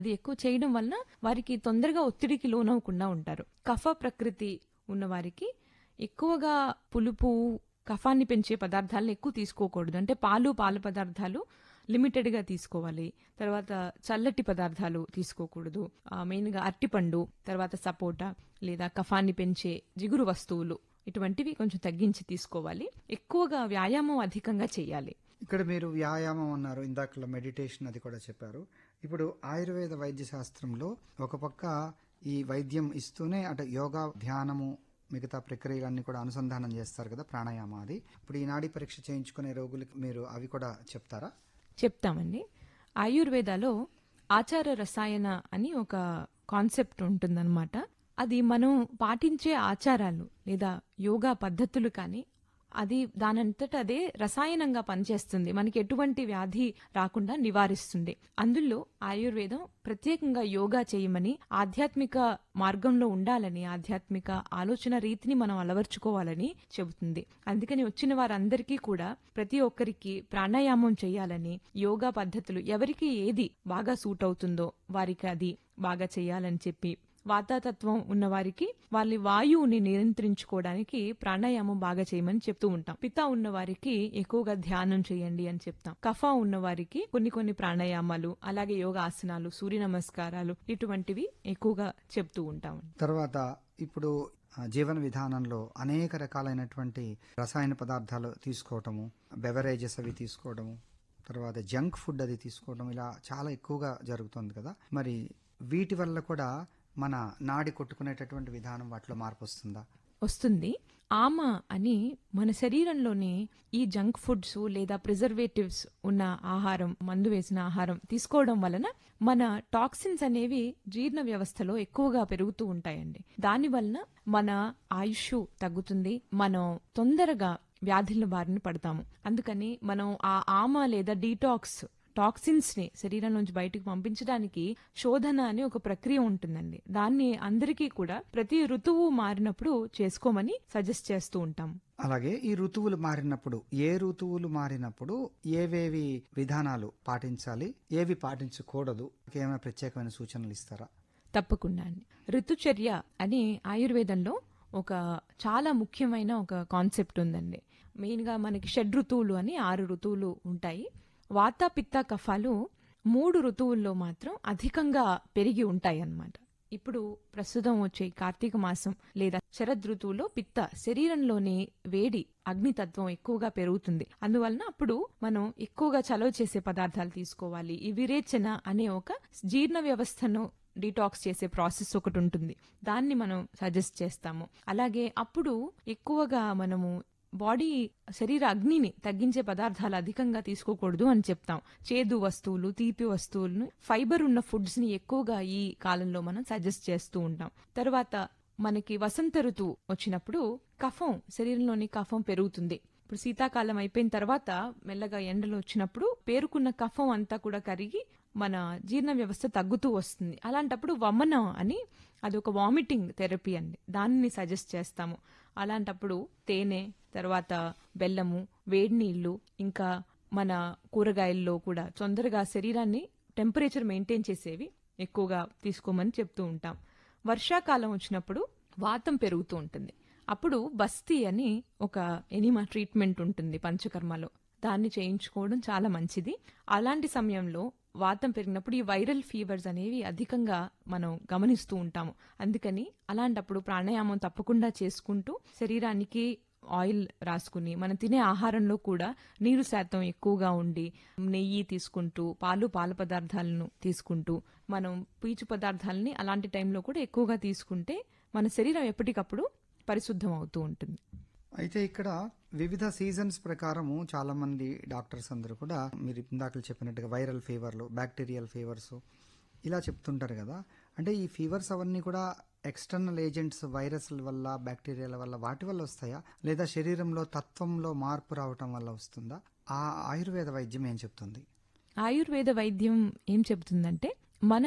అది ఎక్కువ చేయడం వలన వారికి తొందరగా ఒత్తిడికి లోనవ్వకుండా ఉంటారు కఫ ప్రకృతి ఉన్న వారికి ఎక్కువగా పులుపు కఫాన్ని పెంచే పదార్థాలను ఎక్కువ తీసుకోకూడదు అంటే పాలు పాల పదార్థాలు లిమిటెడ్గా తీసుకోవాలి తర్వాత చల్లటి పదార్థాలు తీసుకోకూడదు ఆ, మెయిన్గా అరటిపండు తర్వాత సపోటా లేదా కఫాన్ని పెంచే జిగురు వస్తువులు ఇటువంటివి కొంచెం తగ్గించి తీసుకోవాలి ఎక్కువగా వ్యాయామం అధికంగా చేయాలి ఇక్కడ మీరు వ్యాయామం అన్నారు ఇందాకలో మెడిటేషన్ అది కూడా చెప్పారు ఇప్పుడు ఆయుర్వేద వైద్య శాస్త్రంలో ఒక పక్క ఈ వైద్యం ఇస్తూనే అటు యోగా ధ్యానము మిగతా ప్రక్రియలన్నీ కూడా అనుసంధానం చేస్తారు కదా ప్రాణాయామ అది ఇప్పుడు ఈ నాడీ పరీక్ష చేయించుకునే రోగులకి మీరు అవి కూడా చెప్తారా చెప్తామండి ఆయుర్వేదాలో ఆచార రసాయన అని ఒక కాన్సెప్ట్ ఉంటుందన్నమాట అది మనం పాటించే ఆచారాలు లేదా యోగా పద్ధతులు కానీ అది దానంతట అదే రసాయనంగా పనిచేస్తుంది మనకి ఎటువంటి వ్యాధి రాకుండా నివారిస్తుంది అందులో ఆయుర్వేదం ప్రత్యేకంగా యోగా చేయమని ఆధ్యాత్మిక మార్గంలో ఉండాలని ఆధ్యాత్మిక ఆలోచన రీతిని మనం అలవర్చుకోవాలని చెబుతుంది అందుకని వచ్చిన వారందరికీ కూడా ప్రతి ఒక్కరికి ప్రాణాయామం చేయాలని యోగా పద్ధతులు ఎవరికి ఏది బాగా సూట్ అవుతుందో వారికి అది బాగా చేయాలని చెప్పి వాతాతత్వం ఉన్న వారికి వాళ్ళ వాయువుని నియంత్రించుకోవడానికి ప్రాణాయామం బాగా చేయమని చెప్తూ ఉంటాం పిత ఉన్న వారికి ఎక్కువగా ధ్యానం చేయండి అని చెప్తాం కఫ ఉన్న వారికి కొన్ని కొన్ని ప్రాణాయామాలు అలాగే యోగాసనాలు సూర్య నమస్కారాలు ఇటువంటివి ఎక్కువగా చెప్తూ ఉంటాం తర్వాత ఇప్పుడు ఆ, జీవన విధానంలో అనేక రకాలైనటువంటి రసాయన పదార్థాలు తీసుకోవటము బెవరేజెస్ అవి తీసుకోవడము తర్వాత జంక్ ఫుడ్ అది తీసుకోవడం ఇలా చాలా ఎక్కువగా జరుగుతుంది కదా మరి వీటి వల్ల కూడా మన నాడి కొట్టుకునేటటువంటి విధానం వాటిలో మార్పు వస్తుందా వస్తుంది ఆమ అని మన శరీరంలోని ఈ జంక్ ఫుడ్స్ లేదా ప్రిజర్వేటివ్స్ ఉన్న ఆహారం మందు వేసిన ఆహారం తీసుకోవడం వలన మన టాక్సిన్స్ అనేవి జీర్ణ వ్యవస్థలో ఎక్కువగా పెరుగుతూ ఉంటాయండి దాని వలన మన ఆయుష్ తగ్గుతుంది మనం తొందరగా వ్యాధుల బారిన పడతాము అందుకని మనం ఆ ఆమ లేదా డీటాక్స్ టాక్సిన్స్ ని శరీరం నుంచి బయటకు పంపించడానికి శోధన అనే ఒక ప్రక్రియ ఉంటుందండి దాన్ని అందరికీ కూడా ప్రతి ఋతువు మారినప్పుడు చేసుకోమని సజెస్ట్ చేస్తూ ఉంటాం అలాగే ఈ ఋతువులు మారినప్పుడు ఏ ఋతువులు మారినప్పుడు ఏవేవి విధానాలు పాటించాలి ఏవి పాటించకూడదు ఏమైనా ప్రత్యేకమైన సూచనలు ఇస్తారా తప్పకుండా అండి ఋతుచర్య అని ఆయుర్వేదంలో ఒక చాలా ముఖ్యమైన ఒక కాన్సెప్ట్ ఉందండి మెయిన్ గా మనకి షడ్ ఋతువులు అని ఆరు ఋతువులు ఉంటాయి వాత పిత్త కఫాలు మూడు ఋతువుల్లో మాత్రం అధికంగా పెరిగి ఉంటాయి అన్నమాట ఇప్పుడు ప్రస్తుతం వచ్చే కార్తీక మాసం లేదా శరద్ ఋతువులో పిత్త శరీరంలోని వేడి అగ్నితత్వం ఎక్కువగా పెరుగుతుంది అందువలన అప్పుడు మనం ఎక్కువగా చలవ చేసే పదార్థాలు తీసుకోవాలి ఈ విరేచన అనే ఒక జీర్ణ వ్యవస్థను డీటాక్స్ చేసే ప్రాసెస్ ఒకటి ఉంటుంది దాన్ని మనం సజెస్ట్ చేస్తాము అలాగే అప్పుడు ఎక్కువగా మనము బాడీ శరీర అగ్నిని తగ్గించే పదార్థాలు అధికంగా తీసుకోకూడదు అని చెప్తాం చేదు వస్తువులు తీపి వస్తువులను ఫైబర్ ఉన్న ఫుడ్స్ ని ఎక్కువగా ఈ కాలంలో మనం సజెస్ట్ చేస్తూ ఉంటాం తర్వాత మనకి వసంత ఋతువు వచ్చినప్పుడు కఫం శరీరంలోని కఫం పెరుగుతుంది ఇప్పుడు శీతాకాలం అయిపోయిన తర్వాత మెల్లగా ఎండలు వచ్చినప్పుడు పేరుకున్న కఫం అంతా కూడా కరిగి మన జీర్ణ వ్యవస్థ తగ్గుతూ వస్తుంది అలాంటప్పుడు వమనం అని అది ఒక వామిటింగ్ థెరపీ అండి దాన్ని సజెస్ట్ చేస్తాము అలాంటప్పుడు తేనె తర్వాత బెల్లము వేడి నీళ్లు ఇంకా మన కూరగాయల్లో కూడా తొందరగా శరీరాన్ని టెంపరేచర్ మెయింటైన్ చేసేవి ఎక్కువగా తీసుకోమని చెప్తూ ఉంటాం వర్షాకాలం వచ్చినప్పుడు వాతం పెరుగుతూ ఉంటుంది అప్పుడు బస్తీ అని ఒక ఎనిమా ట్రీట్మెంట్ ఉంటుంది పంచకర్మలో దాన్ని చేయించుకోవడం చాలా మంచిది అలాంటి సమయంలో వాతం పెరిగినప్పుడు ఈ వైరల్ ఫీవర్స్ అనేవి అధికంగా మనం గమనిస్తూ ఉంటాము అందుకని అలాంటప్పుడు ప్రాణాయామం తప్పకుండా చేసుకుంటూ శరీరానికి ఆయిల్ రాసుకుని మనం తినే ఆహారంలో కూడా నీరు శాతం ఎక్కువగా ఉండి నెయ్యి తీసుకుంటూ పాలు పాల పదార్థాలను తీసుకుంటూ మనం పీచు పదార్థాలని అలాంటి టైంలో కూడా ఎక్కువగా తీసుకుంటే మన శరీరం ఎప్పటికప్పుడు పరిశుద్ధం అవుతూ ఉంటుంది అయితే ఇక్కడ వివిధ సీజన్స్ ప్రకారము చాలా మంది డాక్టర్స్ అందరూ కూడా మీరు ఇందాక చెప్పినట్టుగా వైరల్ ఫీవర్లు బ్యాక్టీరియల్ ఫీవర్స్ ఇలా చెప్తుంటారు కదా అంటే ఈ ఫీవర్స్ అవన్నీ కూడా ఎక్స్టర్నల్ ఏజెంట్స్ వైరస్ల వల్ల బ్యాక్టీరియాల వల్ల వాటి వల్ల వస్తాయా లేదా శరీరంలో తత్వంలో మార్పు రావటం వల్ల వస్తుందా ఆ ఆయుర్వేద వైద్యం ఏం చెప్తుంది ఆయుర్వేద వైద్యం ఏం చెబుతుందంటే మన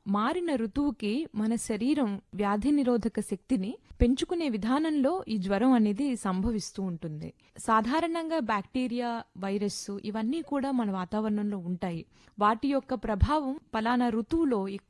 మారిన ఋతువుకి మన శరీరం వ్యాధి నిరోధక శక్తిని పెంచుకునే విధానంలో ఈ జ్వరం అనేది సంభవిస్తూ ఉంటుంది సాధారణంగా బ్యాక్టీరియా వైరస్ ఇవన్నీ కూడా మన వాతావరణంలో ఉంటాయి వాటి యొక్క ప్రభావం పలానా ఋతువులో ఎక్కువ